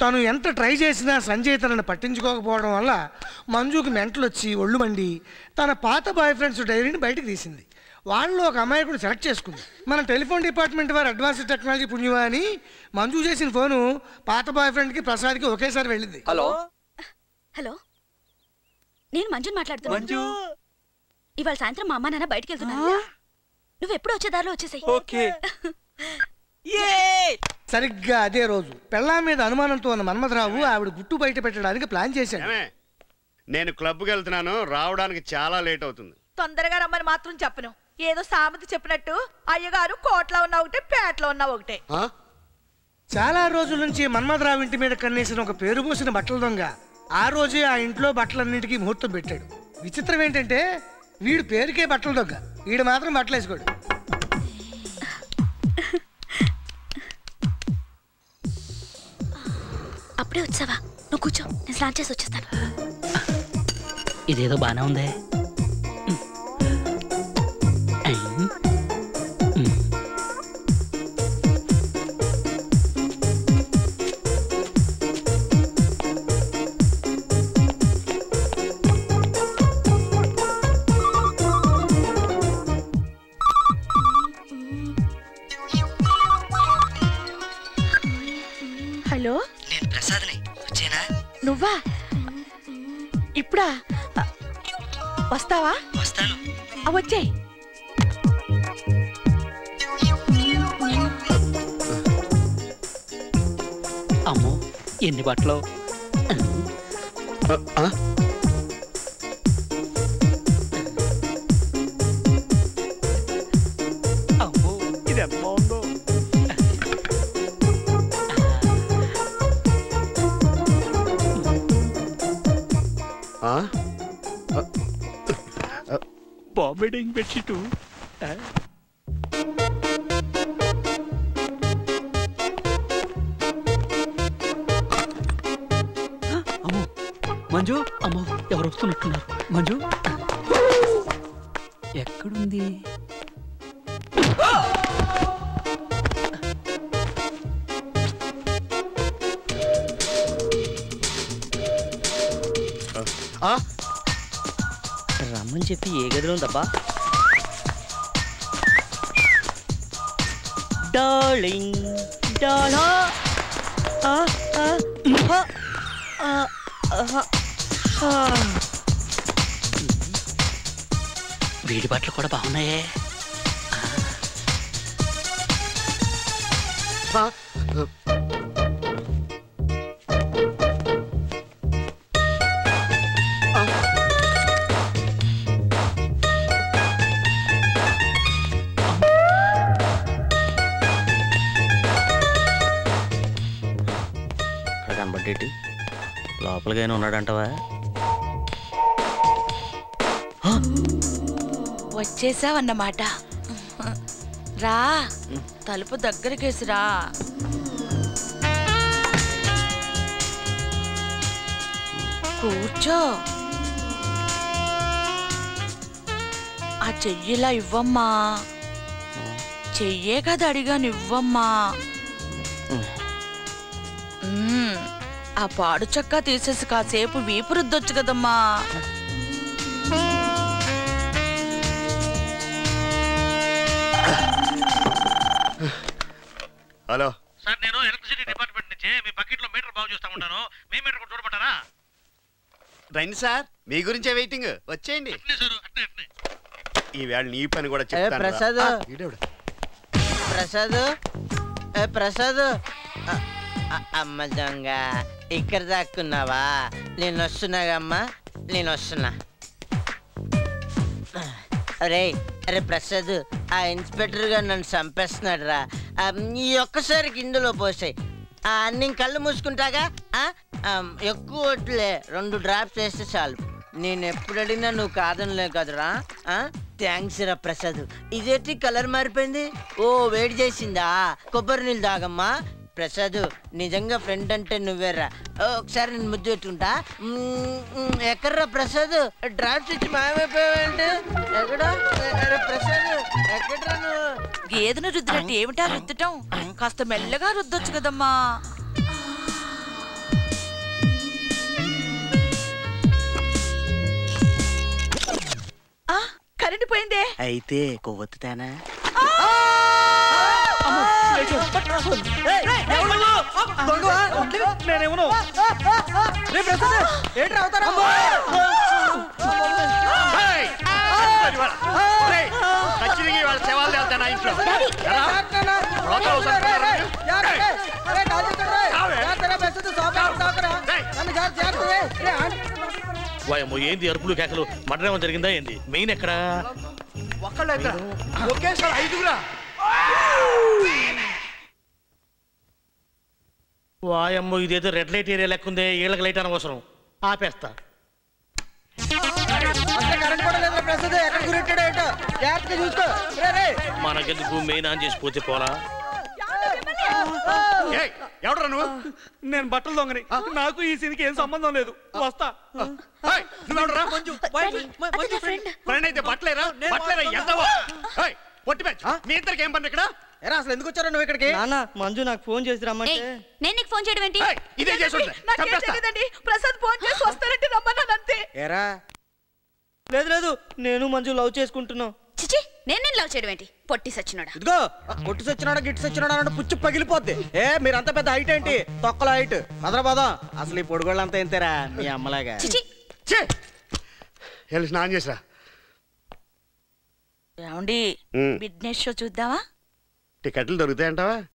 తను ఎంత ట్రై చేసినా సంజయ్ తనని పట్టించుకోకపోవడం వల్ల మంజుకి మెంటలు వచ్చి ఒళ్ళు మండి తన పాత బాయ్ ఫ్రెండ్స్ డైరీని బయటకు తీసింది వాళ్ళలో ఒక అమాయకుడు సెలెక్ట్ చేసుకుంది మన టెలిఫోన్ డిపార్ట్మెంట్ వారు అడ్వాన్స్ టెక్నాలజీ పుణ్యమా అని మంజు చేసిన ఫోను పాత బాయ్ ఫ్రెండ్కి ప్రసాద్కి ఒకేసారి వెళ్ళింది హలో హలో నేను మంజుని మాట్లాడుతున్నాను మంజు ఇవాళ సాయంత్రం మా అమ్మ నాన్న బయటికి వెళ్తున్నాను నువ్వు ఎప్పుడు వచ్చే దారిలో వచ్చేసాయి ఓకే సరిగ్గా అదే రోజు పెళ్ళా మీద అనుమానంతో ఉన్న మన్మథరావు ఆవిడ గుట్టు బయట పెట్టడానికి ప్లాన్ చేశాడు ఏమే నేను క్లబ్కి వెళ్తున్నాను రావడానికి చాలా లేట్ అవుతుంది తొందరగా రమ్మని మాత్రం చెప్పను ఏదో సామెత చెప్పినట్టు అయ్యగారు కోట్లో ఉన్న ఒకటే పేటలో ఉన్న ఒకటే ఆ? చాలా రోజుల నుంచి మన్మథరావు ఇంటి మీద కన్నేసిన ఒక పేరు పోసిన బట్టల దొంగ ఆ రోజే ఆ ఇంట్లో బట్టలన్నిటికీ ముహూర్తం పెట్టాడు విచిత్రం ఏంటంటే వీడు పేరుకే బట్టల దొంగ వీడు మాత్రం బట్టలు వేసుకోడు అప్పుడే వచ్చావా నువ్వు కూర్చో నేను స్నానం చేసి వచ్చేస్తాను ఇదేదో బానే ఉందే ఉమ్. ఉమ్. హలో నేను ప్రసాద్ని వచ్చేనా నువ్వా ఇప్పుడా అ, వస్తావా వస్తాను ఆ, వచ్చేయ్ అమ్మో ఎన్ని బట్టలు ఆ, ఆ? అమ్మో ఇది ఎంత బాగుందో ఆ? బాంబేడింగ్ బెడ్షీటు అమ్మో మంజు అమ్మో ఎవరు వస్తున్నట్టున్నారు మంజు ఎక్కడుంది ఆ? రమ్మని చెప్పి ఏ గదిలో ఉందబ్బా డార్లింగ్ డాలా ఆ, ఆ, ఆ, ఆ, ఆ, ఆ. వీడి బట్టలు కూడా బాగున్నాయే ఆ? ఆ? ఇక్కడ కనబడ్డేటి లోపలికైనా ఉన్నాడంటవా వచ్చేసావన్నమాట రా తలుపు దగ్గరికేసి రా కూర్చో ఆ చెయ్యిలా ఇవ్వమ్మా చెయ్యే కదా అడిగాను ఇవ్వమ్మా మ్మ్. ఆ పాడు చక్క తీసేసి కాసేపు వీపు రుద్దొచ్చు కదమ్మా హలో సార్ నేను ఎలక్ట్రిసిటీ డిపార్ట్మెంట్ నుంచి మీ బకెట్లో మీటర్ బాగు చేస్తా ఉంటాను మీ మీటర్ కూడా చూడమంటారా రండి సార్ మీ గురించే వెయిటింగ్ వచ్చేయండి అట్నే సార్ అట్నే అట్నే ఈ వేళ నీ పని కూడా చెప్తాను రా. ప్రసాద్. ఆ, ఈడెవడు? ప్రసాద్ ఏ ప్రసాద్ అ- అ- అమ్మ దొంగ ఇక్కడ దాక్కున్నావా నేను వస్తున్నాగమ్మా నేను వస్తున్నా అరే అరే ప్రసాద్ ఆ ఇన్స్పెక్టర్ గారు నన్ను చంపేస్తున్నాడు రా ఈ ఒక్కసారికి ఇందులో పోసాయి నేను కళ్ళు మూసుకుంటాగా ఆ? ఆ, ఎక్కువ వడ్లే రెండు డ్రాప్స్ వేస్తే చాలు నేను ఎప్పుడు అడిగినా నువ్వు కాదనిలే కదరా థ్యాంక్స్ రా ప్రసాద్ ఇదేంటి కలర్ మారిపోయింది ఓ వేడి చేసిందా కొబ్బరి నీళ్ళు తాగమ్మా ప్రసాద్ నిజంగా ఫ్రెండ్ అంటే నువ్వేరా ఓ, ఒకసారి నేను ముద్దు పెట్టుకుంటా మ్మ్, మ్మ్, ఎక్కడ్రా ప్రసాద్ డ్రాప్స్ ఇచ్చి మాయమైపోయావంటే ఎక్కడ అరే ప్రసాద్ ఎక్కడ్రా నువ్వు గేదెను రుద్దినట్టు ఏమిటా రుద్దటం కాస్త మెల్లగా రుద్దొచ్చు కదమ్మా కరెంట్ పోయిందే అయితే కొవ్వొత్తుతానా నేనేమను ఏయ్! ఇవాళ. ఒరేయ్, ఖచ్చితంగా ఇవాళ శవాలు తేలుతా నా ఇంట్లో ఎరా? రోత అవసరం పడరా? ఏయ్! వాయమ్మో ఏంది అరుపులు కేకలు మర్డర్ ఏమో జరిగిందా ఏంది మెయిన్ ఎక్కడ ఒకేసారి ఐదుగురా వాయమ్మో ఇదేదో రెడ్ లైట్ ఏరియా లెక్క ఉంది వీళ్ళకి లైట్ అనవసరం ఆపేస్తా మనకెందుకు మెయిన్ ఆన్ చేసి పోతే పోలా ఏయ్, ఎవడ్రా నువ్వు నేను బట్టలు దొంగని నాకు ఈ సీన్కి ఏం సంబంధం లేదు వస్తా ఏయ్, నువ్వెవడ్రా ఫ్రెండ్ ఫ్రెండ్ అయితే బట్టలేరా బట్టలేరా ఎంతవో ఏయ్, పొట్టి బ్యాచ్ మీ ఇద్దరికి ఏం పని ఇక్కడ ఎరా అసలు ఎందుకు వచ్చారా నువ్వు ఇక్కడికి నాన్న మంజు నాకు ఫోన్ చేసి రమ్మంటే నేను నీకు ఫోన్ చేయడం ఏంటి ఏయ్, ఇదే చేసి ఉంటా. నాకేం చంపేస్తా తెలియదండి ప్రసాద్ ఫోన్ చేసి వస్తానంటే రమ్మన్నాను అంతే ఎరా లేదు లేదు నేను మంజు లవ్ చేసుకుంటున్నాం చిచి నేను నేను లవ్ చేయడం ఏంటి పొట్టి సచ్చినోడా ఇదిగో కొట్టు సచ్చినాడా గిట్టు సచ్చినాడా అంటే పుచ్చు పగిలిపోద్ది ఏ మీరంతా పెద్ద హైట్ ఏంటి తొక్కల హైట్ హైదరాబాద్ అసలు ఈ పొడుగోళ్ళంతా ఇంతేరా మీ అమ్మలాగా చిచి ఛే! వెళ్ళి స్నానం చేసిరా ఏమండి ఉమ్. బిజినెస్ షో చూద్దామా టికెట్లు దొరుకుతాయంటావా